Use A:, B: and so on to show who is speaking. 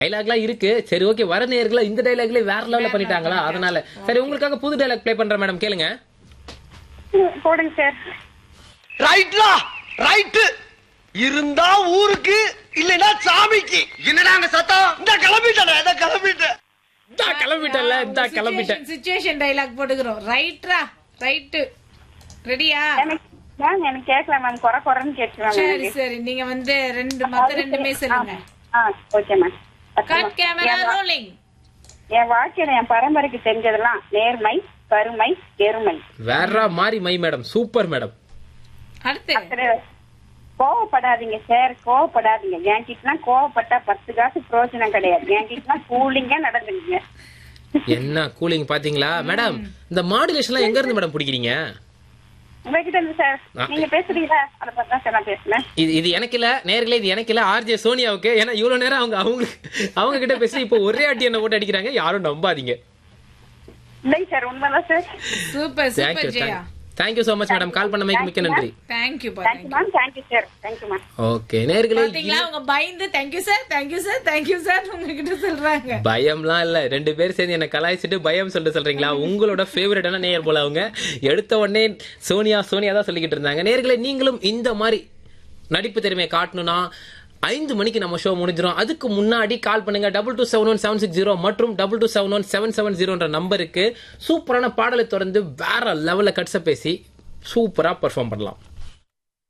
A: டைலாக்லாம் இருக்கு சரி ஓகே வர நேர்கள இந்த டைலாக்ல வேற லெவல்ல பண்ணிட்டாங்களா அதனால சரி உங்களுக்காக புது டைலாக் ப்ளே பண்றேன் மேடம் கேளுங்க
B: போடுங்க சார்
C: ரைட்லா ரைட்டு இருந்தா ஊருக்கு இல்லைன்னா சாமிக்கு என்னடா அங்க சத்தம் இந்த கிளம்பிட்டேன் இந்த கிளம்பிட்டேன்
A: இந்தா கிளம்பிட்டல இந்த கிளம்பிட்டேன்
D: சுச்சுவேஷன் டைலாக் போட்டுக்கிறோம் ரைட்ரா ரைட்டு ரெடியா
B: எனக்கு மேம் எனக்கு கேட்கல மேம் குறை குறைன்னு கேட்கலாம்
D: சரி சரி நீங்க வந்து ரெண்டு மத்த ரெண்டுமே சொல்லுங்க
B: ஆ okay ma'am
D: cut camera rolling
B: என் வாழ்க்கையில என் பரம்பரைக்கு தெரிஞ்சதெல்லாம் நேர்மை கருமை எருமை
A: வேற மாதிரி மை மேடம் சூப்பர் மேடம்
D: அடுத்து
B: சரி, கோவப்படாதீங்க சார் கோவப்படாதீங்க என்கிட்டலாம் கோவப்பட்டா பத்து காசு பிரயோஜனம் கிடையாது என்கிட்டலாம் கூலிங்கா நடந்துங்க
A: என்ன கூலிங் பாத்தீங்களா மேடம் இந்த மாடுலேஷன்லாம் எங்க இருந்து மேடம் பிடிக்கிறீங்க
B: உங்ககிட்ட இருந்து சார்
A: ஆ.
B: நீங்க பேசுறீங்களா அதை பத்தி தான் சார் நான் பேசுனேன்
A: இது இது எனக்கு இல்ல நேர்களே இது எனக்கு இல்ல ஆர்ஜே சோனியாவுக்கு ஏன்னா இவ்வளவு நேரம் அவங்க அவங்க அவங்க கிட்ட பேசி இப்போ ஒரே அடி என்ன போட்டு அடிக்கிறாங்க யாரும் நம்பாதீங்க
B: இல்லைங்க சார் உண்மைதான் sir
D: super
A: thank you
D: super Jaya
A: thank you so much madam call பண்ணமைக்கு மிக்க நன்றி
D: தேங்க்யூ பா
B: thank you ma'am thank you sir thank you ma'am
A: okay நேர்களே
D: பாத்தீங்களா அவங்க பயந்து thank you sir thank you sir thank you sir உங்ககிட்ட சொல்றாங்க
A: பயம்லாம் இல்ல ரெண்டு பேரும் சேர்ந்து என்ன கலாய்ச்சிட்டு பயம் சொல்லிட்டு சொல்றீங்களா உங்களோட ஃபேவரட்டான நேயர் போல அவங்க எடுத்த உடனே சோனியா சோனியா தான் சொல்லிக்கிட்டு இருந்தாங்க நேர்களே நீங்களும் இந்த மாதிரி நடிப்பு திறமையை காட்டணும்னா ஐந்து மணிக்கு நம்ம ஷோ முடிஞ்சிடும் அதுக்கு முன்னாடி கால் பண்ணுங்க double two seven one seven six zero மற்றும் double two seven one seven seven ஜீரோன்ற நம்பருக்கு சூப்பரான பாடலை தொடர்ந்து வேற லெவல்ல கட்ஸ பேசி சூப்பரா பெர்ஃபார்ம் பண்ணலாம்